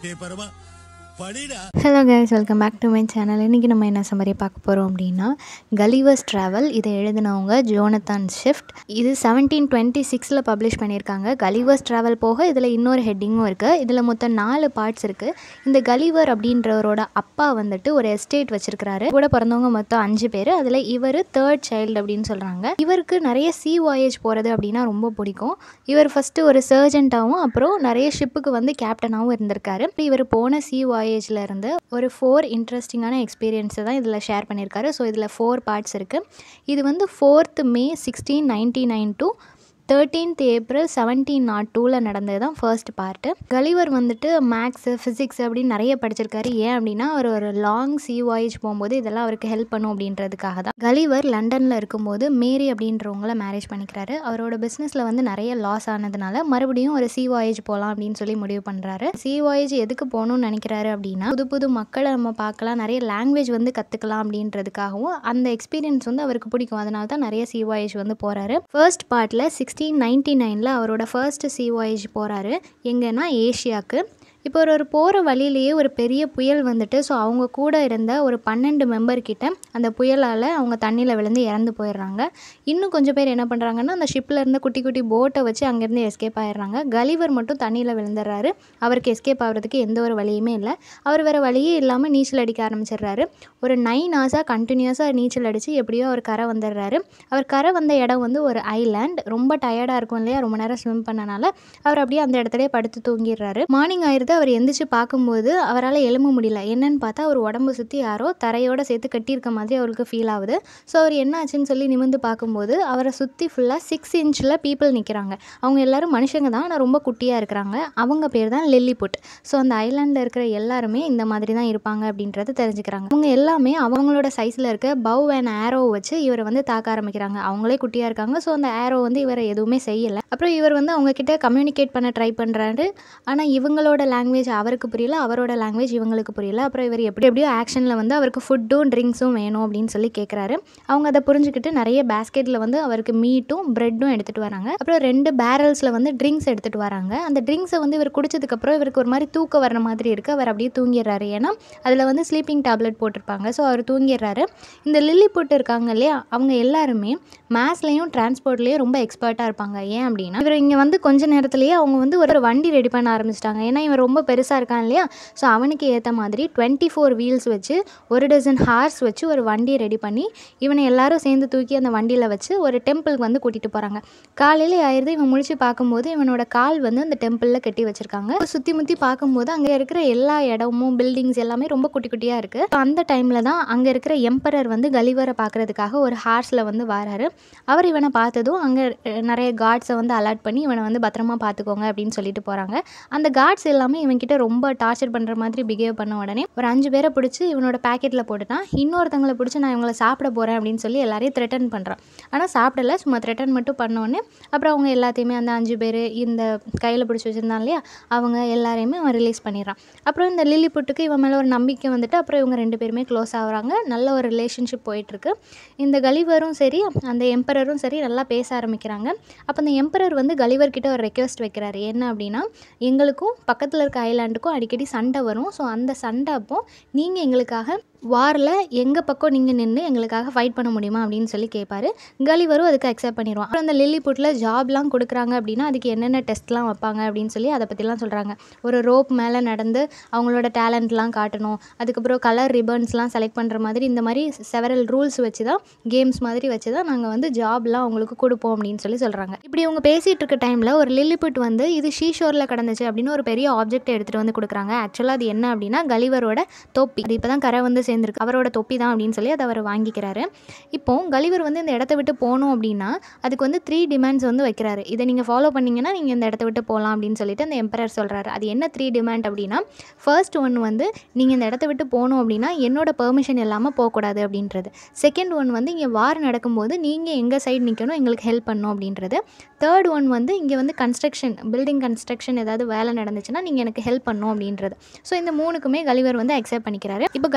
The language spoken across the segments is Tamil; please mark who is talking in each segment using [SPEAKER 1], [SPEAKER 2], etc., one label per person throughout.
[SPEAKER 1] டே பரமா படிடா
[SPEAKER 2] hello guys welcome back to my channel இன்றைக்கி நம்ம என்ன சம்மரி பார்க்க போகிறோம் அப்படின்னா கலிவர்ஸ் ட்ராவல் இதை எழுதினவங்க ஜோனத்தான் ஷிஃப்ட் இது செவன்டீன் டுவெண்ட்டி சிக்ஸில் பப்ளிஷ் பண்ணியிருக்காங்க கலிவர்ஸ் ட்ராவல் போக இதில் இன்னொரு ஹெட்டிங்கும் இருக்குது இதில் மொத்தம் நாலு பார்ட்ஸ் இருக்குது இந்த கலிவர் அப்படின்றவரோட அப்பா வந்துட்டு ஒரு எஸ்டேட் வச்சிருக்கிறாரு கூட பிறந்தவங்க மொத்தம் அஞ்சு பேர் அதில் இவர் தேர்ட் சைல்டு அப்படின்னு சொல்கிறாங்க இவருக்கு நிறைய சி வாயேஜ் போகிறது அப்படின்னா ரொம்ப பிடிக்கும் இவர் ஃபஸ்ட்டு ஒரு சர்ஜென்ட்டாகவும் அப்புறம் நிறைய ஷிப்புக்கு வந்து கேப்டனாகவும் இருந்திருக்காரு இவர் போன சி வாயேஜில் இருந்து ஒரு ஃபோர் இன்ட்ரெஸ்டிங்கான எக்ஸ்பீரியன்ஸை தான் இதில் ஷேர் பண்ணியிருக்காரு ஸோ இதில் ஃபோர் பார்ட்ஸ் இருக்குது இது வந்து fourth May sixteen ninety nine to thirteenth April seventeen naught டூவில் நடந்தது தான் ஃபர்ஸ்ட் பார்ட்டு கலிவர் வந்துட்டு மேக்ஸு ஃபிசிக்ஸ் அப்படின்னு நிறைய படிச்சிருக்காரு ஏன் அப்படின்னா அவர் ஒரு லாங் சி வாயேஜ் போகும்போது இதெல்லாம் அவருக்கு ஹெல்ப் பண்ணும் அப்படின்றதுக்காக தான் கலிவர் லண்டனில் இருக்கும்போது மேரி அப்படின்றவங்கள மேரேஜ் பண்ணிக்கிறாரு அவரோட பிஸ்னஸில் வந்து நிறைய லாஸ் ஆனதுனால மறுபடியும் ஒரு சி வாயேஜ் போகலாம் அப்படின்னு சொல்லி முடிவு பண்ணுறாரு சி வாயேஜ் எதுக்கு போகணும்னு நினைக்கிறாரு அப்படின்னா புது புது மக்களை நம்ம பார்க்கலாம் நிறைய லாங்குவேஜ் வந்து கற்றுக்கலாம் அப்படின்றதுக்காகவும் அந்த எக்ஸ்பீரியன்ஸ் வந்து அவருக்கு பிடிக்கும் அதனால தான் நிறைய சி வாயேஜ் வந்து போகிறாரு ஃபர்ஸ்ட் பார்ட்டில் சிக்ஸ்டீன் நைன்டி நைனில் அவரோட ஃபர்ஸ்ட் சி வாயேஜ் போகிறாரு எங்கன்னா ஏஷியாவுக்கு இப்போ ஒரு ஒரு போகிற வழியிலேயே ஒரு பெரிய புயல் வந்துட்டு ஸோ அவங்க கூட இருந்த ஒரு பன்னெண்டு மெம்பர் கிட்ட அந்த புயலால் அவங்க தண்ணியில் விழுந்து இறந்து போயிடுறாங்க இன்னும் கொஞ்சம் பேர் என்ன பண்ணுறாங்கன்னா அந்த ஷிப்பில் இருந்த குட்டி குட்டி போட்டை வச்சு அங்கேருந்து எஸ்கேப் ஆயிடுறாங்க கலிவர் மட்டும் தண்ணியில் விழுந்துடுறாரு அவருக்கு எஸ்கேப் ஆகிறதுக்கு எந்த ஒரு வழியுமே இல்லை அவர் வேறு வழியே இல்லாமல் நீச்சல் அடிக்க ஆரம்பிச்சிடுறாரு ஒரு நைன் ஹவர்ஸாக கண்டினியூஸாக நீச்சல் அடித்து எப்படியோ அவர் கரை வந்துடுறாரு அவர் கரை வந்த இடம் வந்து ஒரு ஐலாண்ட் ரொம்ப டயர்டாக இருக்கும் இல்லையா ரொம்ப நேரம் ஸ்விம் பண்ணனால அவர் அப்படியே அந்த இடத்துலயே படுத்து தூங்கிடுறாரு மார்னிங் ஆயிருது அவர் எந்திரிச்சு பார்க்கும்போது அவரால் எழும்ப முடியல என்னன்னு பார்த்தா அவர் உடம்பு சுற்றி யாரோ தரையோட சேர்த்து கட்டியிருக்க மாதிரி அவருக்கு ஃபீல் ஆகுது ஸோ அவர் என்ன ஆச்சுன்னு சொல்லி நிமிர்ந்து பார்க்கும்போது அவரை சுற்றி ஃபுல்லாக சிக்ஸ் இன்ச்சில் பீப்புள் நிற்கிறாங்க அவங்க எல்லாரும் மனுஷங்க தான் ஆனால் ரொம்ப குட்டியாக இருக்கிறாங்க அவங்க பேர் தான் லில்லிபுட் ஸோ அந்த ஐலாண்டில் இருக்கிற எல்லாருமே இந்த மாதிரி தான் இருப்பாங்க அப்படின்றத தெரிஞ்சுக்கிறாங்க அவங்க எல்லாமே அவங்களோட சைஸில் இருக்க பவ் அண்ட் ஆரோ வச்சு இவரை வந்து தாக்க ஆரம்பிக்கிறாங்க அவங்களே குட்டியாக இருக்காங்க ஸோ அந்த ஆரோ வந்து இவரை எதுவுமே செய்யலை அப்புறம் இவர் வந்து அவங்க கிட்ட கம்யூனிகேட் பண்ண ட்ரை பண்ணுறாரு ஆனால் இவங்களோட லாங்குவேஜ் அவருக்கு புரியல அவரோட லாங்குவேஜ் இவங்களுக்கு புரியல அப்புறம் இவர் எப்படி எப்படியோ ஆக்ஷனில் வந்து அவருக்கு ஃபுட்டும் ட்ரிங்க்ஸும் வேணும் அப்படின்னு சொல்லி கேட்குறாரு அவங்க அதை புரிஞ்சுக்கிட்டு நிறைய பேஸ்கெட்டில் வந்து அவருக்கு மீட்டும் ப்ரெட்டும் எடுத்துகிட்டு வராங்க அப்புறம் ரெண்டு பேரல்ஸில் வந்து ட்ரிங்க்ஸ் எடுத்துகிட்டு வராங்க அந்த ட்ரிங்க்ஸை வந்து இவர் குடிச்சதுக்கப்புறம் இவருக்கு ஒரு மாதிரி தூக்கம் வர மாதிரி இருக்குது அவர் அப்படியே தூங்கிடுறாரு ஏன்னா அதில் வந்து ஸ்லீப்பிங் டேப்லெட் போட்டிருப்பாங்க ஸோ அவர் தூங்கிடுறாரு இந்த லில்லி புட் இருக்காங்க இல்லையா அவங்க எல்லாருமே மேத்ஸ்லேயும் டிரான்ஸ்போர்ட்லேயும் ரொம்ப எக்ஸ்பர்ட்டாக இருப்பாங்க ஏன் அப்படின்னா இவர் இங்கே வந்து கொஞ்ச நேரத்துலேயே அவங்க வந்து ஒரு வண்டி ரெடி பண்ண ஆரம்பிச்சிட்டாங்க ஏன்னா இவன் ரொம்ப பெருசாக இருக்கான் இல்லையா ஸோ அவனுக்கு ஏற்ற மாதிரி டுவெண்ட்டி ஃபோர் வீல்ஸ் வச்சு ஒரு டசன் ஹார்ஸ் வச்சு ஒரு வண்டியை ரெடி பண்ணி இவனை எல்லாரும் சேர்ந்து தூக்கி அந்த வண்டியில் வச்சு ஒரு டெம்பிளுக்கு வந்து கூட்டிகிட்டு போகிறாங்க காலையில் ஆயிடுது இவன் முழிச்சு பார்க்கும்போது இவனோட கால் வந்து அந்த டெம்பிளில் கட்டி வச்சுருக்காங்க சுற்றி முற்றி பார்க்கும்போது அங்கே இருக்கிற எல்லா இடமும் பில்டிங்ஸ் எல்லாமே ரொம்ப குட்டி குட்டியாக இருக்குது அந்த டைமில் தான் அங்கே இருக்கிற எம்பரர் வந்து கலிவரை பார்க்குறதுக்காக ஒரு ஹார்ஸில் வந்து வராரு அவர் இவனை பார்த்ததும் அங்கே நிறைய கார்ட்ஸை வந்து அலர்ட் பண்ணி இவனை வந்து பத்திரமா பார்த்துக்கோங்க அப்படின்னு சொல்லிட்டு போகிறாங்க அந்த கார்ட்ஸ் எல்லாமே இவன்கிட்ட ரொம்ப டார்ச்சர் பண்ணுற மாதிரி பிஹேவ் பண்ண உடனே ஒரு அஞ்சு பேரை பிடிச்சி இவனோட பேக்கெட்டில் போட்டுட்டான் இன்னொருத்தங்களை பிடிச்சி நான் இவங்களை சாப்பிட போகிறேன் அப்படின்னு சொல்லி எல்லாரையும் த்ரெட்டன் பண்ணுறான் ஆனால் சாப்பிடல சும்மா த்ரெட்டன் மட்டும் பண்ணோடனே அப்புறம் அவங்க எல்லாத்தையுமே அந்த அஞ்சு பேர் இந்த கையில் பிடிச்சி வச்சுருந்தான் இல்லையா அவங்க எல்லாரையுமே அவன் ரிலீஸ் பண்ணிடுறான் அப்புறம் இந்த லில்லி புட்டுக்கு இவன் மேலே ஒரு நம்பிக்கை வந்துட்டு அப்புறம் இவங்க ரெண்டு பேருமே க்ளோஸ் ஆகுறாங்க நல்ல ஒரு ரிலேஷன்ஷிப் போயிட்டுருக்கு இந்த கலிவரும் சரி அந்த எம்பரரும் சரி நல்லா பேச ஆரம்பிக்கிறாங்க அப்போ அந்த எம்பரர் வந்து கலிவர் கிட்ட ஒரு ரெக்வஸ்ட் வைக்கிறாரு என்ன அப்படின்னா எங்களுக்கும் பக்கத்தில் இருக்க ஐலாண்டுக்கும் அடிக்கடி சண்டை வரும் ஸோ அந்த சண்டை அப்போ நீங்கள் எங்களுக்காக வாரில் எங்கள் பக்கம் நீங்கள் நின்று எங்களுக்காக ஃபைட் பண்ண முடியுமா அப்படின்னு சொல்லி கேட்பாரு கலிவரும் அதுக்கு அக்செப்ட் பண்ணிடுவான் அப்புறம் அந்த லில்லி புட்டில் ஜாப்லாம் கொடுக்குறாங்க அப்படின்னா அதுக்கு என்னென்ன டெஸ்ட்லாம் வைப்பாங்க அப்படின்னு சொல்லி அதை பற்றிலாம் சொல்கிறாங்க ஒரு ரோப் மேலே நடந்து அவங்களோட டேலண்ட்லாம் காட்டணும் அதுக்கப்புறம் கலர் ரிபன்ஸ்லாம் செலக்ட் பண்ணுற மாதிரி இந்த மாதிரி செவரல் ரூல்ஸ் வச்சு தான் கேம்ஸ் மாதிரி வச்சு தான் நாங்கள் வந்து ஜாப்லாம் அவங்களுக்கு கொடுப்போம் அப்படின்னு சொல்லி சொல்கிறாங்க இப்படி இவங்க பேசிகிட்டு இருக்க டைமில் ஒரு லில்லிபுட் வந்து இது ஷீஷோரில் கடந்துச்சு அப்படின்னு ஒரு பெரிய ஆப்ஜெக்ட் எடுத்துகிட்டு வந்து கொடுக்குறாங்க ஆக்சுவலாக அது என்ன அப்படின்னா கலிவரோட தொப்பி அது இப்போ தான் கரை வந்து சேர்ந்துருக்கு அவரோட தொப்பி தான் அப்படின்னு சொல்லி அதை அவர் வாங்கிக்கிறாரு இப்போ கலிவர் வந்து இந்த இடத்த விட்டு போகணும் அப்படின்னா அதுக்கு வந்து த்ரீ டிமாண்ட்ஸ் வந்து வைக்கிறாரு இதை நீங்கள் ஃபாலோ பண்ணீங்கன்னா நீங்கள் இந்த இடத்த விட்டு போகலாம் அப்படின்னு சொல்லிட்டு அந்த எம்பரர் சொல்கிறாரு அது என்ன த்ரீ டிமாண்ட் அப்படின்னா ஃபர்ஸ்ட் ஒன் வந்து நீங்கள் இந்த இடத்த விட்டு போகணும் அப்படின்னா என்னோட பெர்மிஷன் இல்லாமல் போகக்கூடாது அப்படின்றது செகண்ட் ஒன் வந்து இங்கே வார் நடக்கும்போது நீங்கள் எங்கள் சைடு நிற்கணும் எங்களுக்கு ஹெல்ப் பண்ணணும் அப்படின்றது தேர்ட் ஒன் வந்து இங்கே வந்து கன்ஸ்ட்ரக்ஷன் பில்டிங் கன்ஸ்ட்ரக்ஷன் ஏதாவது வேலை நடந்துச்சுன்னா நீங்கள் எனக்கு ஹெல்ப் பண்ணணும் அப்படின்றது ஸோ இந்த மூணுக்குமே கலிவர் வந்து அக்செப்ட் பண்ணிக்கிறாரு இப்போ கலிவர் வந்து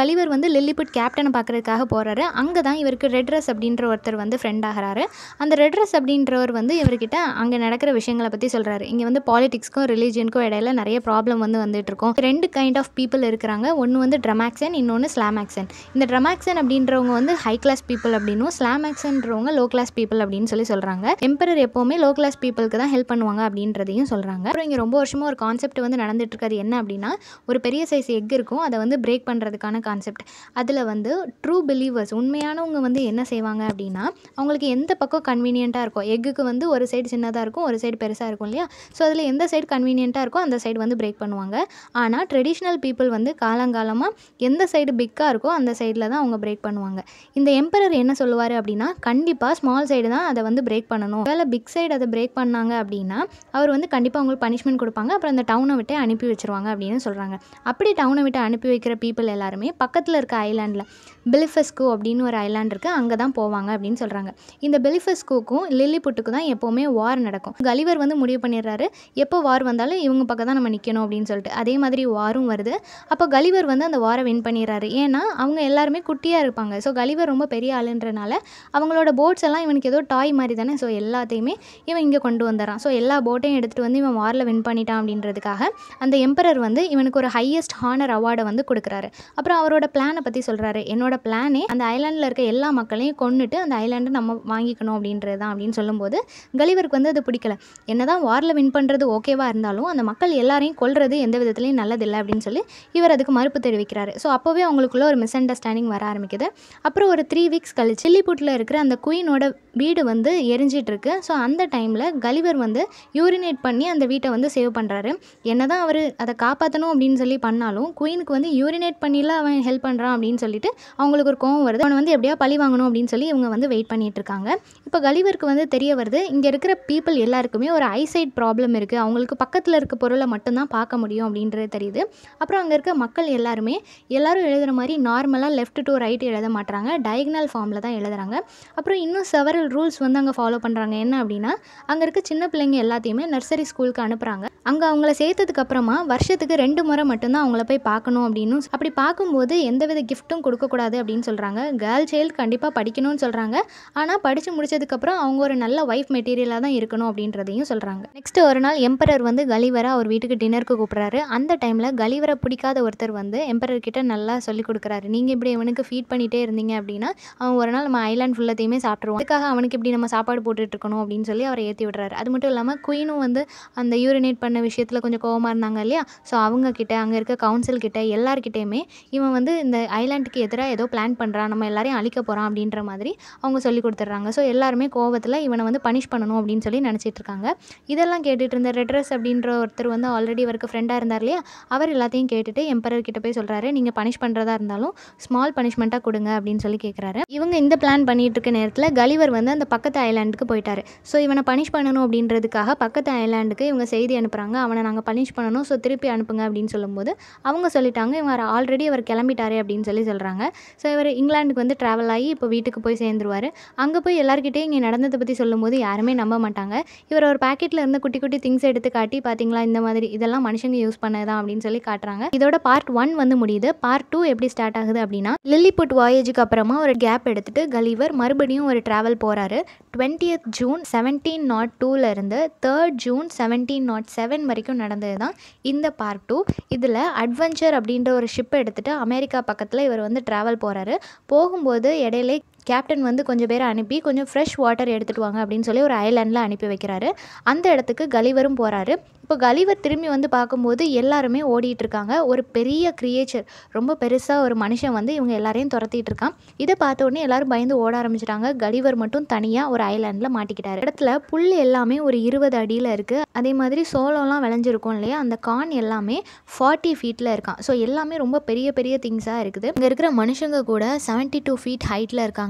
[SPEAKER 2] வந்து லில்லிபுட் கேப்டனை பார்க்குறதுக்காக போகிறாரு அங்கே தான் இவருக்கு ரெட்ரஸ் அப்படின்ற ஒருத்தர் வந்து ஃப்ரெண்ட் ஆகிறாரு அந்த ரெட்ரஸ் அப்படின்றவர் வந்து இவர்கிட்ட அங்கே நடக்கிற விஷயங்களை பற்றி சொல்கிறாரு இங்கே வந்து பாலிடிக்ஸ்க்கும் ரிலீஜியனுக்கும் இடையில நிறைய ப்ராப்ளம் வந்து வந்துட்டு இருக்கும் ரெண்டு கைண்ட் ஆஃப் பீப்புள் இருக்கிறாங்க ஒன்று வந்து ட்ரமாக்சன் இன்னொன்று ஸ்லாமாக்சன் இந்த ட்ரமாக்சன் அப்படின்றவங்க வந்து ஹை கிளாஸ் பீப்புள் அப்படின்னும் ஸ்லாமாக்சன்றவங்க லோ கிளாஸ் பீப்புள் அப்படின்னு சொல்லி சொல்கிறாங்க எம்பரர் எப்போவுமே லோ கிளாஸ் பீப்புளுக்கு தான் ஹெல்ப் பண்ணுவாங்க அப்படின்றதையும் சொல்கிறாங்க அப்புறம் இங்கே ரொம்ப வருஷமாக ஒரு கான்செப்ட் வந்து நடந்துட்டு இருக்காது என்ன அப்படின்னா ஒரு பெரிய சைஸ் எக் இருக்கும் அதை வந்து பிரேக் பண்ணுறதுக்கான கான்செப்ட் அதில் வந்து ட்ரூ பிலீவர்ஸ் உண்மையானவங்க வந்து என்ன செய்வாங்க அப்படின்னா அவங்களுக்கு எந்த பக்கம் கன்வீனியண்ட்டாக இருக்கும் எக்குக்கு வந்து ஒரு சைடு சின்னதாக இருக்கும் ஒரு சைடு பெருசாக இருக்கும் இல்லையா ஸோ அதில் எந்த சைடு கன்வீனியண்ட்டாக இருக்கோ அந்த சைடு வந்து பிரேக் பண்ணுவாங்க ஆனால் ட்ரெடிஷ்னல் பீப்புள் வந்து காலங்காலமாக எந்த சைடு பிக்காக இருக்கோ அந்த சைடில் தான் அவங்க பிரேக் பண்ணுவாங்க இந்த எம்பரர் என்ன சொல்லுவார் அப்படின்னா கண்டிப்பாக ஸ்மால் சைடு தான் அதை வந்து பிரேக் பண்ணணும் வேலை பிக் சைடு அதை பிரேக் பண்ணாங்க அப்படின்னா அவர் வந்து கண்டிப்பாக அவங்களுக்கு பனிஷ்மெண்ட் கொடுப்பாங்க அப்புறம் அந்த டவுனை விட்டு அனுப்பி வச்சிருவாங்க அப்படின்னு சொல்கிறாங்க அப்படி டவுனை விட்டு அனுப்பி வைக்கிற பீப்புள் எல்லாருமே பக்கத்தில் இருக்க ஐலாண்டில் பிலிஃபஸ்கோ அப்படின்னு ஒரு ஐலாண்ட் இருக்குது அங்கே தான் போவாங்க அப்படின்னு சொல்கிறாங்க இந்த பெலிஃபஸ்கோக்கும் லில்லிபுட்டுக்கும் தான் எப்போவுமே வார் நடக்கும் கலிவர் வந்து முடிவு பண்ணிடுறாரு எப்போ வார் வந்தாலும் இவங்க பக்கம் தான் நம்ம நிற்கணும் அப்படின்னு சொல்லிட்டு அதே மாதிரி வாரும் வருது அப்போ கலிவர் வந்து அந்த வாரை வின் பண்ணிடுறாரு ஏன்னா அவங்க எல்லாருமே குட்டியாக இருப்பாங்க ஸோ கலிவர் ரொம்ப பெரிய ஆளுன்றனால அவங்களோட போட்ஸ் எல்லாம் இவனுக்கு ஏதோ டாய் மாதிரி தானே ஸோ எல்லாத்தையுமே இவன் இங்கே கொண்டு வந்துடுறான் ஸோ எல்லா போட்டையும் எடுத்துகிட்டு வந்து இவன் வாரில் வின் பண்ணிட்டான் அப்படின்றதுக்காக அந்த எம்பரர் வந்து இவனுக்கு ஒரு ஹையஸ்ட் ஹானர் அவார்டை வந்து கொடுக்குறாரு அப்புறம் அவரோட பிளானை பற்றி சொல்கிறாரு என்னோட பிளானே அந்த ஐலாண்டில் இருக்க எல்லா மக்களையும் கொன்னுட்டு அந்த ஐலாண்டை நம்ம வாங்கிக்கணும் அப்படின்றது தான் அப்படின்னு சொல்லும்போது கலிவருக்கு வந்து அது பிடிக்கல என்னதான் வாரில் வின் பண்ணுறது ஓகேவாக இருந்தாலும் அந்த மக்கள் எல்லாரையும் கொல்றது எந்த விதத்துலையும் நல்லதில்லை அப்படின்னு சொல்லி இவர் அதுக்கு மறுப்பு தெரிவிக்கிறாரு ஸோ அப்போவே அவங்களுக்குள்ள ஒரு மிஸ் அண்டர்ஸ்டாண்டிங் வர ஆரம்பிக்குது அப்புறம் ஒரு த்ரீ வீக்ஸ் கழிச்சு சில்லிபுட்டில் இருக்கிற அந்த குயினோட வீடு வந்து எரிஞ்சிட்டு இருக்கு ஸோ அந்த டைமில் கலிவர் வந்து யூரினேட் பண்ணி அந்த வீட்டை வந்து சேவ் பண்ணுறாரு என்னதான் அவர் அதை காப்பாற்றணும் அப்படின்னு சொல்லி பண்ணாலும் குயினுக்கு வந்து யூரினேட் பண்ணிலாம் அவன் ஹெல்ப் பண்ணுறான் அப்படின்னு சொல்லிட்டு அவங்களுக்கு ஒரு கோவம் வருது அவனை வந்து எப்படியா பழி வாங்கணும் அப்படின்னு சொல்லி இவங்க வந்து வெயிட் பண்ணிட்டு இருக்காங்க இப்போ கலிவருக்கு வந்து தெரிய வருது இங்கே இருக்கிற பீப்புள் எல்லாருக்குமே ஒரு ஐசைட் ப்ராப்ளம் இருக்குது அவங்களுக்கு பக்கத்தில் இருக்க பொருளை மட்டும்தான் பார்க்க முடியும் அப்படின்றது தெரியுது அப்புறம் அங்கே இருக்க மக்கள் எல்லாருமே எல்லாரும் எழுதுகிற மாதிரி நார்மலாக லெஃப்ட் டு ரைட் எழுத மாட்டாங்க டயக்னல் ஃபார்மில் தான் எழுதுறாங்க அப்புறம் இன்னும் செவரல் ரூல்ஸ் வந்து அங்கே ஃபாலோ பண்ணுறாங்க என்ன அப்படின்னா அங்கே இருக்க சின்ன பிள்ளைங்க எல்லாத்தையுமே நர்சரி ஸ்கூலுக்கு அனுப்புகிறாங்க அங்கே அவங்கள சேர்த்ததுக்கு அப்புறமா வருஷத்துக்கு ரெண்டு முறை மட்டும்தான் அவங்கள போய் பார்க்கணும் அப்படின்னு அப்படி பார்க்கும்போது எந்தவித கிஃப்ட்டும் கொடுக்கக்கூடாது அப்படின்னு சொல்கிறாங்க கேர்ள் சைல்டு கண்டிப்பாக படிக்கணும்னு சொல்கிறாங்க ஆனால் படித்து முடிச்சதுக்கப்புறம் அவங்க ஒரு நல்ல ஒய்ஃப் மெட்டீரியலாக தான் இருக்கணும் அப்படின்றதையும் சொல்கிறாங்க நெக்ஸ்ட் ஒரு நாள் எம்பரர் வந்து கலிவரை அவர் வீட்டுக்கு டின்னருக்கு கூப்பிட்றாரு அந்த டைமில் கலிவரை பிடிக்காத ஒருத்தர் வந்து எம்பரர் கிட்ட நல்லா சொல்லி கொடுக்குறாரு நீங்கள் இப்படி இவனுக்கு ஃபீட் பண்ணிகிட்டே இருந்தீங்க அப்படின்னா அவன் ஒரு நாள் நம்ம ஐலாண்ட் ஃபுல்லத்தையுமே சாப்பிட்ருவான் அதுக்காக அவனுக்கு இப்படி நம்ம சாப்பாடு போட்டுட்டு இருக்கணும் அப்படின்னு சொல்லி அவரை ஏற்றி விடுறாரு அது மட்டும் இல்லாமல் குயினும் வந்து அந்த யூரினேட் பண்ண விஷயத்தில் கொஞ்சம் கோவமாக இருந்தாங்க இல்லையா ஸோ அவங்க கிட்ட அங்கே இருக்க கவுன்சில் கிட்ட எல்லார்கிட்டேயுமே இவன் வந்து இந்த ஐலாண்டுக்கு எதிராக ஏதோ பிளான் பண்ணுறான் நம்ம எல்லாரையும் அழிக்க போகிறான் அப்படின்ற மாதிரி அவங்க சொல்லி கொடுத்துட்றாங்க ஸோ எல்லாருமே கோவத்தில் இவனை வந்து பனிஷ் பண்ணணும் அப்படின்னு சொல்லி நினச்சிட்டு இருக்காங்க இதெல்லாம் கேட்டுட்டு இருந்த ரெட்ரஸ் அப்படின்ற ஒருத்தர் வந்து ஆல்ரெடி இவருக்கு ஃப்ரெண்டாக இருந்தார் இல்லையா அவர் எல்லாத்தையும் கேட்டுட்டு எம்பரர் கிட்ட போய் சொல்கிறாரு நீங்கள் பனிஷ் பண்ணுறதா இருந்தாலும் ஸ்மால் பனிஷ்மெண்ட்டாக கொடுங்க அப்படின்னு சொல்லி கேட்குறாரு இவங்க இந்த பிளான் பண்ணிட்டு இருக்க நேரத்தில் கலிவர் வந்து அந்த பக்கத்து ஐலாண்டுக்கு போயிட்டாரு ஸோ இவனை பனிஷ் பண்ணணும் அப்படின்றதுக்காக பக்கத்து ஐலாண்டுக்கு இவங்க செய்தி அனுப்புகிறாங்க அவனை நாங்கள் பனிஷ் பண்ணணும் ஸோ திருப்பி அனுப்புங்க அப்படின்னு சொல்லும்போது அவங்க சொல்லிட்டாங்க இவர் ஆல்ரெடி அவர் கிளம்பிட்டாரே அப்படின்னு சொல்லி சொல்கிறாங்க ஸோ இவர் இங்கிலாந்துக்கு வந்து ட்ராவல் ஆகி இப்போ வீட்டுக்கு போய் சேர்ந்துருவார் அங்கே போய் எல்லாருக்கிட்டையும் இங்கே நடந்ததை பற்றி சொல்லும்போது யாருமே நம்ப மாட்டாங்க இவர் ஒரு பாக்கெட்டில் இருந்த குட்டி குட்டி திங்ஸ் எடுத்து காட்டி பார்த்தீங்களா இந்த மாதிரி இதெல்லாம் மனுஷங்க யூஸ் பண்ணதான் அப்படின்னு சொல்லி காட்டுறாங்க இதோட பார்ட் ஒன் வந்து முடியுது பார்ட் டூ எப்படி ஸ்டார்ட் ஆகுது அப்படின்னா லில்லிபுட் வாயேஜுக்கு அப்புறமா ஒரு கேப் எடுத்துட்டு கலிவர் மறுபடியும் ஒரு ட்ராவல் போகிறாரு டுவெண்ட்டியத் ஜூன் செவன்டீன் நாட் டூலேருந்து third June seventeen naught seven வரைக்கும் நடந்தது தான் இந்த பார்ட் டூ இதில் அட்வென்ச்சர் அப்படின்ற ஒரு ஷிப் எடுத்துகிட்டு அமெரிக்கா பக்கத்தில் இவர் வந்து ட்ராவல் போகிறாரு போகும்போது இடையிலே கேப்டன் வந்து கொஞ்சம் பேரை அனுப்பி கொஞ்சம் ஃப்ரெஷ் வாட்டர் எடுத்துகிட்டு வாங்க அப்படின்னு சொல்லி ஒரு ஐலாண்டில் அனுப்பி வைக்கிறாரு அந்த இடத்துக்கு கலிவரும் போகிறாரு இப்போ கலிவர் திரும்பி வந்து பார்க்கும்போது எல்லாருமே ஓடிட்டு இருக்காங்க ஒரு பெரிய கிரியேச்சர் ரொம்ப பெருசாக ஒரு மனுஷன் வந்து இவங்க எல்லாரையும் துரத்திட்டு இருக்கான் இதை பார்த்த உடனே எல்லாரும் பயந்து ஓட ஆரம்பிச்சிட்டாங்க கலிவர் மட்டும் தனியாக ஒரு ஐலாண்டில் மாட்டிக்கிட்டாரு இடத்துல புல் எல்லாமே ஒரு இருபது அடியில் இருக்குது அதே மாதிரி சோளம்லாம் விளைஞ்சிருக்கும் இல்லையா அந்த கான் எல்லாமே ஃபார்ட்டி ஃபீட்டில் இருக்கான் ஸோ எல்லாமே ரொம்ப பெரிய பெரிய திங்ஸாக இருக்குது இங்கே இருக்கிற மனுஷங்க கூட செவன்ட்டி டூ ஃபீட் ஹைட்டில் இருக்காங்க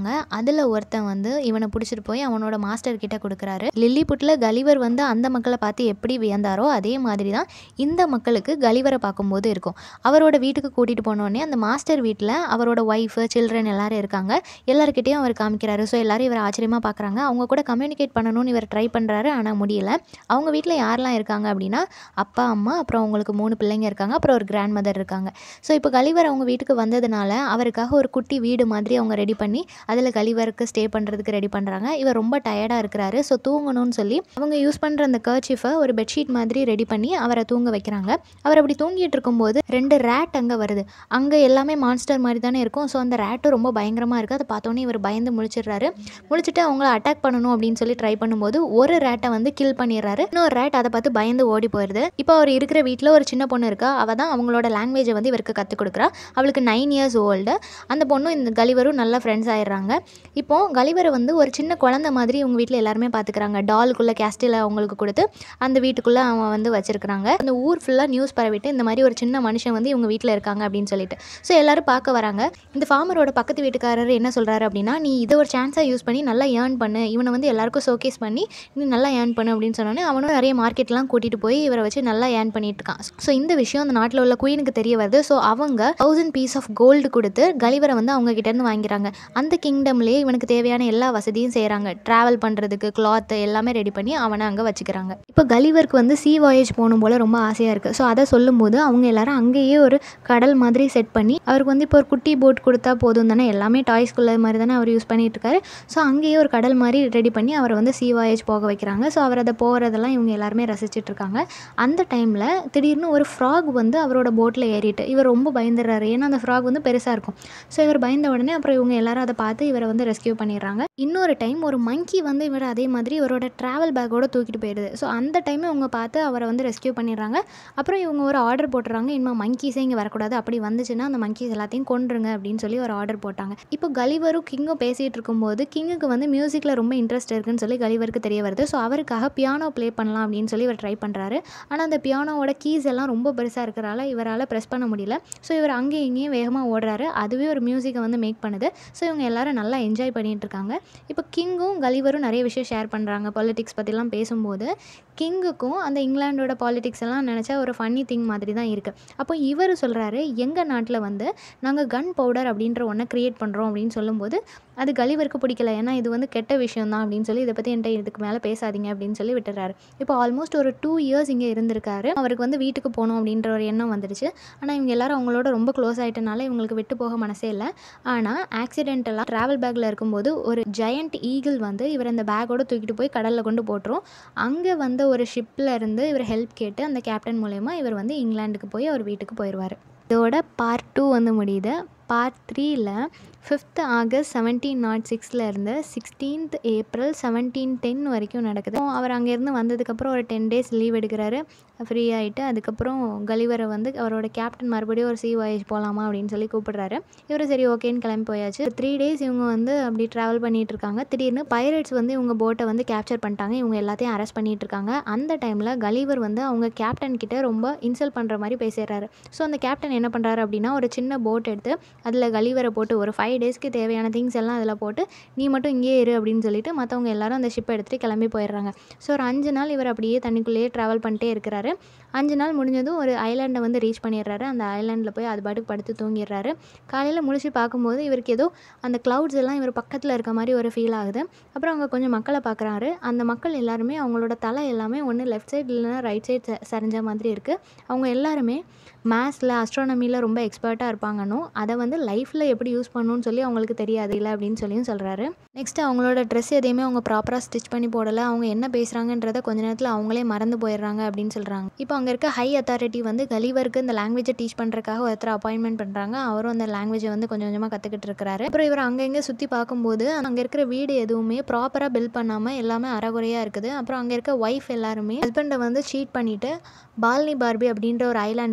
[SPEAKER 2] இருக்காங்க அதில் ஒருத்தன் வந்து இவனை பிடிச்சிட்டு போய் அவனோட மாஸ்டர் கிட்ட கொடுக்குறாரு லில்லிபுட்டில் கலிவர் வந்து அந்த மக்களை பார்த்து எப்படி வியந்தாரோ அதே மாதிரி தான் இந்த மக்களுக்கு கலிவரை பார்க்கும்போது இருக்கும் அவரோட வீட்டுக்கு கூட்டிகிட்டு போனோடனே அந்த மாஸ்டர் வீட்டில் அவரோட ஒய்ஃபு சில்ட்ரன் எல்லாரும் இருக்காங்க எல்லாருக்கிட்டையும் அவர் காமிக்கிறாரு ஸோ எல்லாரும் இவர் ஆச்சரியமாக பார்க்குறாங்க அவங்க கூட கம்யூனிகேட் பண்ணணும்னு இவர் ட்ரை பண்ணுறாரு ஆனால் முடியல அவங்க வீட்டில் யாரெல்லாம் இருக்காங்க அப்படின்னா அப்பா அம்மா அப்புறம் அவங்களுக்கு மூணு பிள்ளைங்க இருக்காங்க அப்புறம் ஒரு கிராண்ட் மதர் இருக்காங்க ஸோ இப்போ கலிவர் அவங்க வீட்டுக்கு வந்ததுனால அவருக்காக ஒரு குட்டி வீடு மாதிரி அவங்க ரெடி பண்ணி அதில் கலிவருக்கு ஸ்டே பண்ணுறதுக்கு ரெடி பண்ணுறாங்க இவர் ரொம்ப டயர்டாக இருக்கிறாரு ஸோ தூங்கணும்னு சொல்லி அவங்க யூஸ் பண்ணுற அந்த கர்ச்சிஃபை ஒரு பெட்ஷீட் மாதிரி ரெடி பண்ணி அவரை தூங்க வைக்கிறாங்க அவர் அப்படி தூங்கிட்டு இருக்கும்போது ரெண்டு ரேட் அங்கே வருது அங்கே எல்லாமே மான்ஸ்டர் மாதிரி தானே இருக்கும் ஸோ அந்த ரேட்டும் ரொம்ப பயங்கரமாக இருக்குது அதை பார்த்தோன்னே இவர் பயந்து முழிச்சிடுறாரு முழிச்சிட்டு அவங்கள அட்டாக் பண்ணணும் அப்படின்னு சொல்லி ட்ரை பண்ணும்போது ஒரு ரேட்டை வந்து கில் பண்ணிடுறாரு இன்னொரு ரேட் அதை பார்த்து பயந்து ஓடி போயிடுது இப்போ அவர் இருக்கிற வீட்டில் ஒரு சின்ன பொண்ணு இருக்கா அவள் தான் அவங்களோட லாங்குவேஜை வந்து இவருக்கு கற்றுக் கொடுக்குறா அவளுக்கு நைன் இயர்ஸ் ஓல்டு அந்த பொண்ணும் இந்த கலிவரும் நல்ல ஃப்ரெண்ட்ஸ் ஆயிடுறாங்க இப்போ கலிவரை வந்து ஒரு சின்ன குழந்தை மாதிரி இவங்க வீட்டில் எல்லாருமே பார்த்துக்கிறாங்க டாலுக்குள்ளே கேஸ்டில் அவங்களுக்கு கொடுத்து அந்த வீட்டுக்குள்ளே அவன் வந்து வச்சிருக்கிறாங்க அந்த ஊர் ஃபுல்லாக நியூஸ் பரவிட்டு இந்த மாதிரி ஒரு சின்ன மனுஷன் வந்து இவங்க வீட்டில் இருக்காங்க அப்படின்னு சொல்லிட்டு ஸோ எல்லாரும் பார்க்க வராங்க இந்த ஃபார்மரோட பக்கத்து வீட்டுக்காரர் என்ன சொல்கிறாரு அப்படின்னா நீ இதை ஒரு சான்ஸாக யூஸ் பண்ணி நல்லா ஏர்ன் பண்ணு இவனை வந்து எல்லாருக்கும் ஷோகேஸ் பண்ணி நீ நல்லா ஏர்ன் பண்ணு அப்படின்னு சொன்னோன்னே அவனும் நிறைய மார்க்கெட்லாம் கூட்டிகிட்டு போய் இவரை வச்சு நல்லா ஏர்ன் பண்ணிட்டு இருக்கான் ஸோ இந்த விஷயம் அந்த நாட்டில் உள்ள குயினுக்கு தெரிய வருது ஸோ அவங்க தௌசண்ட் பீஸ் ஆஃப் கோல்டு கொடுத்து கலிவரை வந்து அவங்க கிட்டேருந்து வாங்கிறாங்க அந்த கிங்டம்லேயே இவனுக்கு தேவையான எல்லா வசதியும் செய்கிறாங்க ட்ராவல் பண்ணுறதுக்கு கிளாத் எல்லாமே ரெடி பண்ணி அவனை அங்கே வச்சுக்கிறாங்க இப்போ கலிவருக்கு வந்து சி வாயேஜ் போகணும் போல் ரொம்ப ஆசையாக இருக்குது ஸோ அதை சொல்லும்போது அவங்க எல்லாரும் அங்கேயே ஒரு கடல் மாதிரி செட் பண்ணி அவருக்கு வந்து இப்போ ஒரு குட்டி போட் கொடுத்தா போதும் தானே எல்லாமே டாய்ஸ்குள்ள மாதிரி தானே அவர் யூஸ் பண்ணிட்டு இருக்காரு ஸோ அங்கேயே ஒரு கடல் மாதிரி ரெடி பண்ணி அவரை வந்து சி வாயேஜ் போக வைக்கிறாங்க ஸோ அவர் அதை போகிறதெல்லாம் இவங்க எல்லாருமே ரசிச்சிட்டு இருக்காங்க அந்த டைமில் திடீர்னு ஒரு ஃப்ராக் வந்து அவரோட போட்டில் ஏறிட்டு இவர் ரொம்ப பயந்துடுறாரு ஏன்னா அந்த ஃப்ராக் வந்து பெருசாக இருக்கும் ஸோ இவர் பயந்த உடனே அப்புறம் இவங்க எல்லாரும் அதை பார்த்து இவரை வந்து ரெஸ்கியூ பண்ணிடுறாங்க இன்னொரு டைம் ஒரு மங்கி வந்து இவர் அதே மாதிரி இவரோட ட்ராவல் பேக்கோட தூக்கிட்டு போயிடுது ஸோ அந்த டைம் இவங்க பார்த்து அவரை வந்து ரெஸ்கியூ பண்ணிடுறாங்க அப்புறம் இவங்க ஒரு ஆர்டர் போட்டுறாங்க இனிமேல் மங்கீஸே இங்கே வரக்கூடாது அப்படி வந்துச்சுன்னா அந்த மங்கீஸ் எல்லாத்தையும் கொன்றுங்க அப்படின்னு சொல்லி ஒரு ஆர்டர் போட்டாங்க இப்போ கலிவரும் கிங்கும் பேசிகிட்டு இருக்கும்போது கிங்குக்கு வந்து மியூசிக்கில் ரொம்ப இன்ட்ரெஸ்ட் இருக்குன்னு சொல்லி கலிவருக்கு தெரிய வருது ஸோ அவருக்காக பியானோ ப்ளே பண்ணலாம் அப்படின்னு சொல்லி இவர் ட்ரை பண்ணுறாரு ஆனால் அந்த பியானோவோட கீஸ் எல்லாம் ரொம்ப பெருசாக இருக்கிறனால இவரால் ப்ரெஸ் பண்ண முடியல ஸோ இவர் அங்கேயும் இங்கேயும் வேகமாக ஓடுறாரு அதுவே ஒரு மியூசிக்கை வந்து மேக் பண்ணுது ஸோ இவங்க எல்லாரும் நல்லா என்ஜாய் பண்ணிகிட்டு இருக்காங்க இப்போ கிங்கும் கலிவரும் நிறைய விஷயம் ஷேர் பண்ணுறாங்க பாலிடிக்ஸ் பற்றிலாம் பேசும்போது கிங்குக்கும் அந்த இங்கிலாண்டோட பாலிடிக்ஸ் எல்லாம் நினச்சா ஒரு ஃபன்னி திங் மாதிரி தான் இருக்குது அப்போ இவர் சொல்கிறாரு எங்கள் நாட்டில் வந்து நாங்கள் கன் பவுடர் அப்படின்ற ஒன்றை க்ரியேட் பண்ணுறோம் அப்படின்னு சொல்லும்போது அது கலிவருக்கு பிடிக்கல ஏன்னா இது வந்து கெட்ட விஷயம் தான் அப்படின்னு சொல்லி இதை பற்றி என்கிட்ட இதுக்கு மேலே பேசாதீங்க அப்படின்னு சொல்லி விட்டுறாரு இப்போ ஆல்மோஸ்ட் ஒரு டூ இயர்ஸ் இங்கே இருந்திருக்காரு அவருக்கு வந்து வீட்டுக்கு போகணும் அப்படின்ற ஒரு எண்ணம் வந்துடுச்சு ஆனால் இவங்க எல்லாரும் அவங்களோட ரொம்ப க்ளோஸ் ஆகிட்டனால இவங்களுக்கு விட்டு போக மனசே இல்லை ஆனால் ஆக்சிடென்டெல்லாம் ட்ராவல் பேக்கில் இருக்கும்போது ஒரு ஜெயண்ட் ஈகிள் வந்து இவர் அந்த பேக்கோட தூக்கிட்டு போய் கடலில் கொண்டு போட்டுரும் அங்கே வந்த ஒரு ஷிப்பில் இருந்து இவர் ஹெல்ப் கேட்டு அந்த கேப்டன் மூலயமா இவர் வந்து இங்கிலாந்துக்கு போய் அவர் வீட்டுக்கு போயிடுவார் இதோட பார்ட் டூ வந்து முடியுது பார்ட் த்ரீயில் ஃபிஃப்த் ஆகஸ்ட் செவன்டீன் நாட் சிக்ஸில் இருந்து சிக்ஸ்டீன்த் ஏப்ரல் செவன்டீன் டென் வரைக்கும் நடக்குது அவர் அங்கேருந்து வந்ததுக்கப்புறம் ஒரு டென் டேஸ் லீவ் எடுக்கிறாரு ஃப்ரீ ஆகிட்டு அதுக்கப்புறம் கலிவரை வந்து அவரோட கேப்டன் மறுபடியும் ஒரு சி வாயேஜ் போகலாமா அப்படின்னு சொல்லி கூப்பிடுறாரு இவர் சரி ஓகேன்னு கிளம்பி போயாச்சு த்ரீ டேஸ் இவங்க வந்து அப்படி ட்ராவல் பண்ணிட்டு இருக்காங்க திடீர்னு பைரட்ஸ் வந்து இவங்க போட்டை வந்து கேப்சர் பண்ணிட்டாங்க இவங்க எல்லாத்தையும் அரெஸ்ட் பண்ணிட்டு இருக்காங்க அந்த டைமில் கலிவர் வந்து அவங்க கேப்டன் கிட்ட ரொம்ப இன்சல்ட் பண்ணுற மாதிரி பேசிடுறாரு ஸோ அந்த கேப்டன் என்ன பண்ணுறாரு அப்படின்னா ஒரு சின்ன போட் எடுத்து அதில் கலிவரை போட்டு ஒரு ஃபைவ் டேஸ்க்கு தேவையான திங்ஸ் எல்லாம் அதில் போட்டு நீ மட்டும் இங்கேயே இரு அப்படின்னு சொல்லிட்டு மற்றவங்க எல்லாரும் அந்த ஷிப்பை எடுத்துகிட்டு கிளம்பி போயிடுறாங்க ஸோ ஒரு அஞ்சு நாள் இவர் அப்படியே தண்ணிக்குள்ளேயே ட்ராவல் பண்ணிட்டே இருக்கிறாரு அஞ்சு நாள் முடிஞ்சதும் ஒரு ஐலாண்டை வந்து ரீச் பண்ணிடுறாரு அந்த ஐலாண்டில் போய் அது பாட்டுக்கு படுத்து தூங்கிடுறாரு காலையில் முழிச்சு பார்க்கும்போது இவருக்கு ஏதோ அந்த க்ளவுட்ஸ் எல்லாம் இவர் பக்கத்தில் இருக்க மாதிரி ஒரு ஃபீல் ஆகுது அப்புறம் அவங்க கொஞ்சம் மக்களை பார்க்குறாரு அந்த மக்கள் எல்லாருமே அவங்களோட தலை எல்லாமே ஒன்று லெஃப்ட் சைடு இல்லைன்னா ரைட் சைடு சரிஞ்ச மாதிரி இருக்குது அவங்க எல்லாருமே மேத்ஸில் அஸ்ட்ரானமியில் ரொம்ப எக்ஸ்பர்ட்டாக இருப்பாங்கன்னு அதை வந்து லைஃப்பில் எப்படி யூஸ் பண்ணணும்னு சொல்லி அவங்களுக்கு தெரியாது இல்லை அப்படின்னு சொல்லியும் சொல்கிறாரு நெக்ஸ்ட் அவங்களோட ட்ரெஸ் எதையுமே அவங்க ப்ராப்பராக ஸ்டிச் பண்ணி போடலை அவங்க என்ன பேசுகிறாங்கன்றத கொஞ்ச நேரத்தில் அவங்களே மறந்து போயிடுறாங்க அப்படின்னு சொல்கிறாங்க இப்போ அங்கே இருக்க ஹை அத்தாரிட்டி வந்து கலிவருக்கு இந்த லாங்குவேஜை டீச் பண்ணுறதுக்காக ஒருத்தர் அப்பாயின்மெண்ட் பண்ணுறாங்க அவரும் அந்த லாங்குவேஜை வந்து கொஞ்சம் கொஞ்சமாக கற்றுக்கிட்டு இருக்கிறாரு அப்புறம் இவர் அங்கங்கே சுற்றி பார்க்கும்போது அங்கே இருக்கிற வீடு எதுவுமே ப்ராப்பராக பில்ட் பண்ணாமல் எல்லாமே அறகுறையாக இருக்குது அப்புறம் அங்கே இருக்க ஒய்ஃப் எல்லாருமே ஹஸ்பண்டை வந்து சீட் பண்ணிவிட்டு பால்னி பார்பி அப்படின்ற ஒரு ஐலாண்டுக்கு போயிடுவாங்க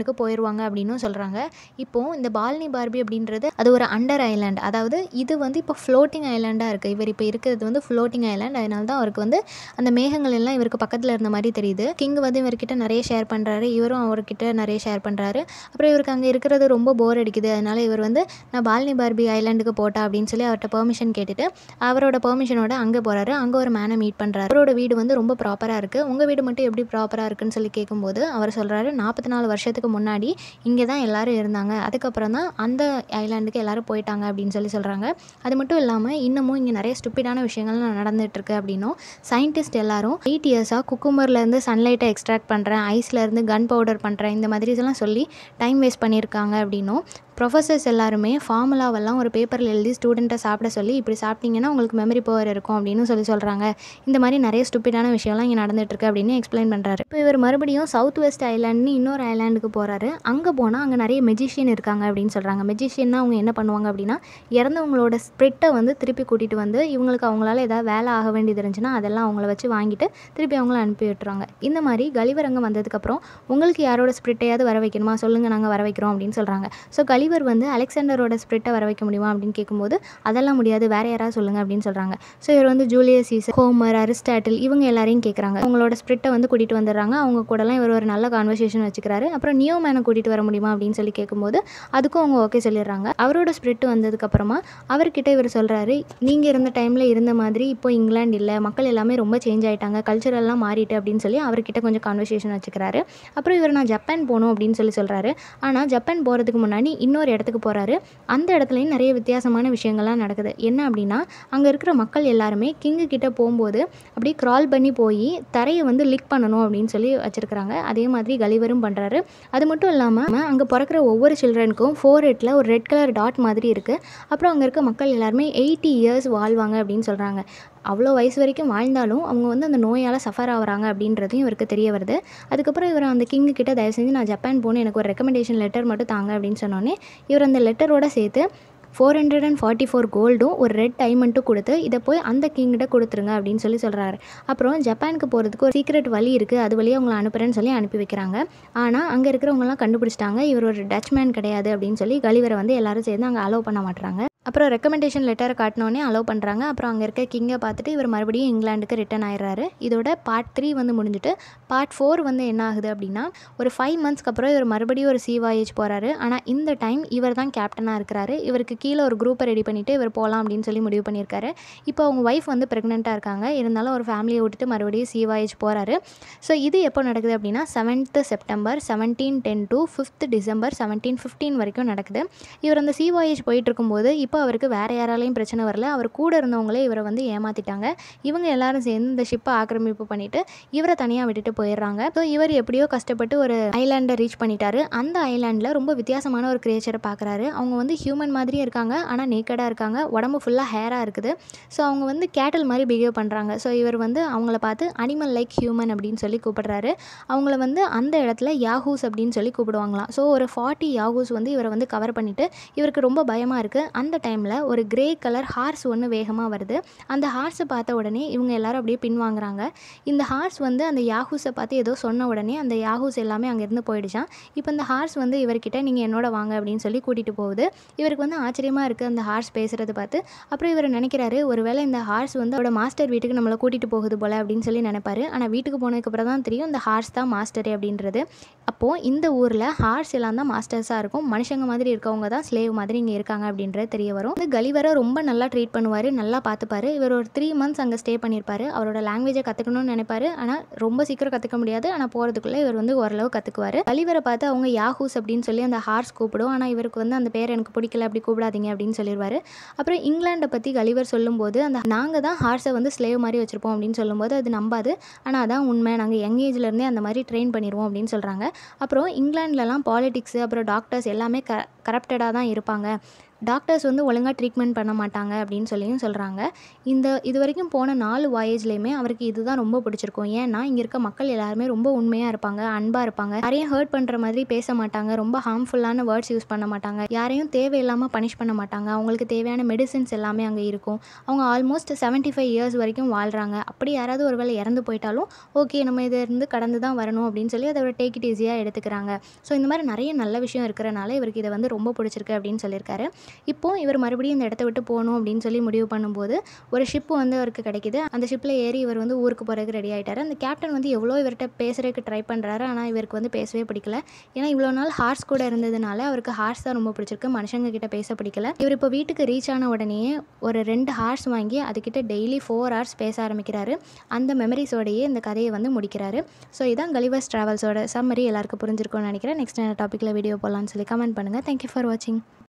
[SPEAKER 2] வந்துருவாங்க அப்படின்னும் சொல்கிறாங்க இப்போது இந்த பால்னி பார்பி அப்படின்றது அது ஒரு அண்டர் ஐலாண்ட் அதாவது இது வந்து இப்போ ஃப்ளோட்டிங் ஐலாண்டாக இருக்குது இவர் இப்போ இருக்கிறது வந்து ஃப்ளோட்டிங் ஐலாண்ட் அதனால தான் அவருக்கு வந்து அந்த மேகங்கள் எல்லாம் இவருக்கு பக்கத்தில் இருந்த மாதிரி தெரியுது கிங் வந்து இவர்கிட்ட நிறைய ஷேர் பண்ணுறாரு இவரும் அவர்கிட்ட நிறைய ஷேர் பண்ணுறாரு அப்புறம் இவருக்கு அங்கே இருக்கிறது ரொம்ப போர் அடிக்குது அதனால இவர் வந்து நான் பால்னி பார்பி ஐலாண்டுக்கு போட்டா அப்படின்னு சொல்லி அவர்கிட்ட பெர்மிஷன் கேட்டுட்டு அவரோட பெர்மிஷனோட அங்கே போகிறாரு அங்கே ஒரு மேனை மீட் பண்ணுறாரு அவரோட வீடு வந்து ரொம்ப ப்ராப்பராக இருக்குது உங்கள் வீடு மட்டும் எப்படி ப்ராப்பராக இருக்குன்னு சொல்லி கேட்கும்போது அவர் சொல்கிறாரு நாற்பத்தி நாலு வருஷத்துக்கு முன்னாடி இங்கே தான் எல்லாரும் இருந்தாங்க அதுக்கப்புறம் தான் அந்த ஐலாண்டுக்கு எல்லாரும் போயிட்டாங்க அப்படின்னு சொல்லி சொல்கிறாங்க அது மட்டும் இல்லாமல் இன்னமும் இங்கே நிறைய ஸ்டூப்பிடான விஷயங்கள்லாம் நடந்துகிட்ருக்கு அப்படின்னும் சயின்டிஸ்ட் எல்லாரும் எயிட் இயர்ஸாக குக்குமர்லேருந்து சன்லைட்டை எக்ஸ்ட்ராக்ட் பண்ணுறேன் ஐஸ்லேருந்து கன் பவுடர் பண்ணுறேன் இந்த மாதிரி இதெல்லாம் சொல்லி டைம் வேஸ்ட் பண்ணியிருக்காங்க அப்படின்னும் ப்ரொஃபஸர்ஸ் எல்லாருமே ஃபார்முலாவெல்லாம் ஒரு பேப்பரில் எழுதி ஸ்டூடெண்ட்டை சாப்பிட சொல்லி இப்படி சாப்பிட்டீங்கன்னா உங்களுக்கு மெமரி பவர் இருக்கும் அப்படின்னு சொல்லி சொல்கிறாங்க இந்த மாதிரி நிறைய ஸ்டூப்பிடான விஷயம்லாம் இங்கே நடந்துகிட்ருக்கு அப்படின்னு எக்ஸ்பிளைன் பண்ணுறாரு இப்போ இவர் மறுபடியும் சவுத் வெஸ்ட் ஐலாண்ட்னு இன்னொரு ஐலாண்டுக்கு போகிறாரு அங்கே போனால் அங்கே நிறைய மெஜிஷியன் இருக்காங்க அப்படின்னு சொல்கிறாங்க மெஜிஷியன்னா அவங்க என்ன பண்ணுவாங்க அப்படின்னா இறந்தவங்களோட ஸ்ப்ரிட்டை வந்து திருப்பி கூட்டிகிட்டு வந்து இவங்களுக்கு அவங்களால ஏதாவது வேலை ஆக வேண்டியது இருந்துச்சுன்னா அதெல்லாம் அவங்கள வச்சு வாங்கிட்டு திருப்பி அவங்கள அனுப்பி விட்டுருவாங்க இந்த மாதிரி கலிவர் அங்கே வந்ததுக்கப்புறம் உங்களுக்கு யாரோட ஸ்ப்ரிட்டையாவது வர வைக்கணுமா சொல்லுங்கள் நாங்கள் வர வைக்கிறோம் அப்படின்னு சொல்கிறாங்க ஸோ கலிவர் வந்து அலெக்சாண்டரோட ஸ்ப்ரிட்டை வர வைக்க முடியுமா அப்படின்னு கேட்கும்போது அதெல்லாம் முடியாது வேற யாராவது சொல்லுங்கள் அப்படின்னு சொல்கிறாங்க ஸோ இவர் வந்து ஜூலியஸ் சீசர் ஹோமர் அரிஸ்டாட்டில் இவங்க எல்லாரையும் கேட்குறாங்க அவங்களோட ஸ்ப்ரிட்டை வந்து கூட்டிகிட்டு வந்துடுறாங்க அவங்க கூடலாம் இவர் ஒரு நல்ல கான்வர்சேஷன் வச்சுக்கிறாரு அப்புறம் நியோ மேனை கூட்டிகிட்டு வர முடியுமா அப்படின்னு சொல்லி கேட்கும்போது அதுக்கும் அவங்க ஓகே சொல்லிடுறாங்க அவரோட ஸ்ப்ரிட் வந்ததுக்கப்புறமா அவர்கிட்ட இவர் சொல்கிறாரு நீங்கள் இருந்த டைமில் இருந்த மாதிரி இப்போ இங்கிலாந்து இல்லை மக்கள் எல்லாமே ரொம்ப சேஞ்ச் ஆகிட்டாங்க கல்ச்சரெல்லாம் மாறிட்டு அப்படின்னு சொல்லி அவர்கிட்ட கொஞ்சம் கான்வர்சேஷன் வச்சுக்கிறாரு அப்புறம் இவர் நான் ஜப்பான் போகணும் அப்படின்னு சொல்லி சொல்கிறாரு ஆனால் ஜப்பான் போகிறதுக்கு முன்னாடி இன்னொரு இடத்துக்கு போகிறாரு அந்த இடத்துலையும் நிறைய வித்தியாசமான விஷயங்கள்லாம் நடக்குது என்ன அப்படின்னா அங்கே இருக்கிற மக்கள் எல்லாருமே கிங்கு கிட்ட போகும்போது அப்படியே க்ரால் பண்ணி போய் தரையை வந்து லிக் பண்ணணும் அப்படின்னு சொல்லி வச்சுருக்கிறாங்க அதே மாதிரி கலிவரும் பண்ணுறாரு அது மட்டும் இல்லாமல் அங்கே பிறக்கிற ஒவ்வொரு சில்ட்ரனுக்கும் ஃபோர் ஹெட்டில் ஒரு ரெட் கலர் டாட் மாதிரி இருக்குது அப்புறம் அங்கே இருக்க மக்கள் எல்லாருமே எயிட்டி இயர்ஸ் வாழ்வாங்க அப்படின்னு சொல்கிறாங்க அவ்வளோ வயசு வரைக்கும் வாழ்ந்தாலும் அவங்க வந்து அந்த நோயால் சஃபர் ஆகுறாங்க அப்படின்றதையும் இவருக்கு தெரிய வருது அதுக்கப்புறம் இவர் அந்த கிங்கு கிட்ட தயவு செஞ்சு நான் ஜப்பான் போகணும் எனக்கு ஒரு ரெக்கமெண்டேஷன் லெட்டர் மட்டும் தாங்க அப்படின்னு சொன்னோன்னே இவர் அந்த லெட்டரோட சேர்த்து four hundred and forty four கோல்டும் ஒரு ரெட் டைமண்ட்டும் கொடுத்து இதை போய் அந்த கிங்கிட்ட கொடுத்துருங்க அப்படின்னு சொல்லி சொல்கிறாரு அப்புறம் ஜப்பானுக்கு போகிறதுக்கு ஒரு சீக்ரெட் வழி இருக்குது அது வழியாக உங்களை அனுப்புகிறேன்னு சொல்லி அனுப்பி வைக்கிறாங்க ஆனால் அங்கே இருக்கிறவங்கலாம் கண்டுபிடிச்சிட்டாங்க இவர் ஒரு டச்மேன் கிடையாது அப்படின்னு சொல்லி கலிவரை வந்து எல்லாரும் சேர்ந்து அங்கே அலோவ் பண்ண மாட்டுறாங்க அப்புறம் ரெக்கமெண்டேஷன் லெட்டரை காட்டினோடனே அலோவ் பண்ணுறாங்க அப்புறம் அங்கே இருக்க கிங்கை பார்த்துட்டு இவர் மறுபடியும் இங்கிலாந்துக்கு ரிட்டன் ஆயிடுறாரு இதோட பார்ட் த்ரீ வந்து முடிஞ்சுட்டு பார்ட் ஃபோர் வந்து என்ன ஆகுது அப்படின்னா ஒரு ஃபைவ் மந்த்ஸ்க்கு அப்புறம் இவர் மறுபடியும் ஒரு சி வாயேஜ் போகிறாரு ஆனால் இந்த டைம் இவர் தான் கேப்டனாக இருக்கிறாரு இவருக்கு கீழே ஒரு குரூப்பை ரெடி பண்ணிவிட்டு இவர் போகலாம் அப்படின்னு சொல்லி முடிவு பண்ணியிருக்காரு இப்போ அவங்க ஒய்ஃப் வந்து ப்ரெக்னெண்ட்டாக இருக்காங்க இருந்தாலும் ஒரு ஃபேமிலியை விட்டுட்டு மறுபடியும் சி வாயேஜ் போகிறாரு ஸோ இது எப்போ நடக்குது அப்படின்னா seventh September seventeen ten to fifth December seventeen fifteen வரைக்கும் நடக்குது இவர் அந்த சி வாயேஜ் போயிட்டு இருக்கும்போது இப்போ அவருக்கு வேறு யாராலையும் பிரச்சனை வரல அவர் கூட இருந்தவங்களே இவரை வந்து ஏமாற்றிட்டாங்க இவங்க எல்லாரும் சேர்ந்து இந்த ஷிப்பை ஆக்கிரமிப்பு பண்ணிவிட்டு இவரை தனியாக விட்டுட்டு போயிடுறாங்க ஸோ இவர் எப்படியோ கஷ்டப்பட்டு ஒரு ஐலாண்டை ரீச் பண்ணிட்டாரு அந்த ஐலாண்டில் ரொம்ப வித்தியாசமான ஒரு கிரியேச்சரை பார்க்குறாரு அவங்க வந்து ஹியூமன் மாதிரியே இருக்காங்க ஆனால் நேக்கடாக இருக்காங்க உடம்பு ஃபுல்லாக ஹேராக இருக்குது ஸோ அவங்க வந்து கேட்டல் மாதிரி பிஹேவ் பண்ணுறாங்க ஸோ இவர் வந்து அவங்கள பார்த்து அனிமல் லைக் ஹியூமன் அப்படின்னு சொல்லி கூப்பிடுறாரு அவங்கள வந்து அந்த இடத்துல யாஹூஸ் அப்படின்னு சொல்லி கூப்பிடுவாங்களாம் ஸோ ஒரு ஃபார்ட்டி யாஹூஸ் வந்து இவரை வந்து கவர் பண்ணிவிட்டு இவருக்கு ரொம்ப பயமாக இருக்குது அந்த டைமில் ஒரு கிரே கலர் ஹார்ஸ் ஒன்று வேகமாக வருது அந்த ஹார்ஸை பார்த்த உடனே இவங்க எல்லாரும் அப்படியே பின்வாங்குறாங்க இந்த ஹார்ஸ் வந்து அந்த யாஹூஸை பார்த்து ஏதோ சொன்ன உடனே அந்த யாஹூஸ் எல்லாமே அங்கேருந்து போயிடுச்சான் இப்போ இந்த ஹார்ஸ் வந்து இவர்கிட்ட நீங்கள் என்னோட வாங்க அப்படின்னு சொல்லி கூட்டிகிட்டு போகுது இவருக்கு வந்து ஆச்சரியமாக இருக்குது அந்த ஹார்ஸ் பேசுகிறத பார்த்து அப்புறம் இவர் நினைக்கிறாரு ஒருவேளை இந்த ஹார்ஸ் வந்து அவரோட மாஸ்டர் வீட்டுக்கு நம்மளை கூட்டிகிட்டு போகுது போல் அப்படின்னு சொல்லி நினைப்பாரு ஆனால் வீட்டுக்கு போனதுக்கப்புறம் தான் தெரியும் இந்த ஹார்ஸ் தான் மாஸ்டரே அப்படின்றது அப்போது இந்த ஊரில் ஹார்ஸ் எல்லாம் தான் மாஸ்டர்ஸாக இருக்கும் மனுஷங்க மாதிரி இருக்கவங்க தான் ஸ்லேவ் மாதிரி இங்கே இருக்காங்க அப்படின்றது தெரிய வரும் இந்த கலிவரை ரொம்ப நல்லா ட்ரீட் பண்ணுவார் நல்லா பார்த்துப்பாரு இவர் ஒரு த்ரீ மந்த்ஸ் அங்கே ஸ்டே பண்ணியிருப்பாரு அவரோட லாங்குவேஜை கற்றுக்கணும்னு நினைப்பாரு ஆனால் ரொம்ப சீக்கிரம் கற்றுக்க முடியாது ஆனால் போகிறதுக்குள்ளே இவர் வந்து ஓரளவு கற்றுக்குவார் கலிவரை பார்த்து அவங்க யாஹூஸ் அப்படின்னு சொல்லி அந்த ஹார்ஸ் கூப்பிடும் ஆனால் இவருக்கு வந்து அந்த பேர் எனக்கு பிடிக்கல அப்படி கூப்பிடாதீங்க அப்படின்னு சொல்லிடுவார் அப்புறம் இங்கிலாண்டை பற்றி கலிவர் சொல்லும்போது அந்த நாங்கள் தான் ஹார்ஸை வந்து ஸ்லேவ் மாதிரி வச்சுருப்போம் அப்படின்னு சொல்லும்போது அது நம்பாது ஆனால் அதான் உண்மை நாங்கள் யங் ஏஜ்லேருந்தே அந்த மாதிரி ட்ரெயின் பண்ணிடுவோம் அப்படின்னு சொல்கிறாங்க அப்புறம் இங்கிலாந்துலலாம் பாலிடிக்ஸு அப்புறம் டாக்டர்ஸ் எல்லாமே க கரப்டடாக தான் இருப்பாங்க டாக்டர்ஸ் வந்து ஒழுங்காக ட்ரீட்மெண்ட் பண்ண மாட்டாங்க அப்படின்னு சொல்லியும் சொல்கிறாங்க இந்த இது வரைக்கும் போன நாலு வாயேஜ்லேயுமே அவருக்கு இதுதான் ரொம்ப பிடிச்சிருக்கும் ஏன்னா இங்கே இருக்க மக்கள் எல்லாருமே ரொம்ப உண்மையாக இருப்பாங்க அன்பாக இருப்பாங்க யாரையும் ஹர்ட் பண்ணுற மாதிரி பேச மாட்டாங்க ரொம்ப ஹார்ம்ஃபுல்லான வேர்ட்ஸ் யூஸ் பண்ண மாட்டாங்க யாரையும் தேவையில்லாமல் பனிஷ் பண்ண மாட்டாங்க அவங்களுக்கு தேவையான மெடிசின்ஸ் எல்லாமே அங்கே இருக்கும் அவங்க ஆல்மோஸ்ட் செவன்ட்டி ஃபைவ் இயர்ஸ் வரைக்கும் வாழ்கிறாங்க அப்படி யாராவது ஒரு வேளை இறந்து போயிட்டாலும் ஓகே நம்ம இதை இருந்து கடந்து தான் வரணும் அப்படின்னு சொல்லி அதை டேக் இட் ஈஸியாக எடுத்துக்கிறாங்க ஸோ இந்த மாதிரி நிறைய நல்ல விஷயம் இருக்கிறனால இவருக்கு இதை வந்து ரொம்ப பிடிச்சிருக்கு அப்படின்னு சொல்லியிருக்காரு இப்போது இவர் மறுபடியும் இந்த இடத்த விட்டு போகணும் அப்படின்னு சொல்லி முடிவு பண்ணும்போது ஒரு ஷிப்பு வந்து அவருக்கு கிடைக்குது அந்த ஷிப்பில் ஏறி இவர் வந்து ஊருக்கு போகிறதுக்கு ரெடி ஆகிட்டார் அந்த கேப்டன் வந்து எவ்வளோ இவர்கிட்ட பேசுறதுக்கு ட்ரை பண்ணுறாரு ஆனால் இவருக்கு வந்து பேசவே பிடிக்கல ஏன்னா இவ்வளோ நாள் ஹார்ஸ் கூட இருந்ததுனால அவருக்கு ஹார்ஸ் தான் ரொம்ப பிடிச்சிருக்கு மனுஷங்க கிட்ட பேச பிடிக்கல இவர் இப்போ வீட்டுக்கு ரீச் ஆன உடனேயே ஒரு ரெண்டு ஹார்ஸ் வாங்கி அதுக்கிட்ட டெய்லி ஃபோர் ஹவர்ஸ் பேச ஆரம்பிக்கிறாரு அந்த மெமரிஸோடையே இந்த கதையை வந்து முடிக்கிறாரு ஸோ இதான் கலிவர்ஸ் ட்ராவல்ஸோட சம்மரி எல்லாருக்கும் புரிஞ்சிருக்கும்னு நினைக்கிறேன் நெக்ஸ்ட் என்ன டாப்பிக்கில் வீடியோ போடலான்னு சொல்லி கமெண்ட் பண்ணுங்கள் தேங்க்யூ ஃபார் வாட்சிங்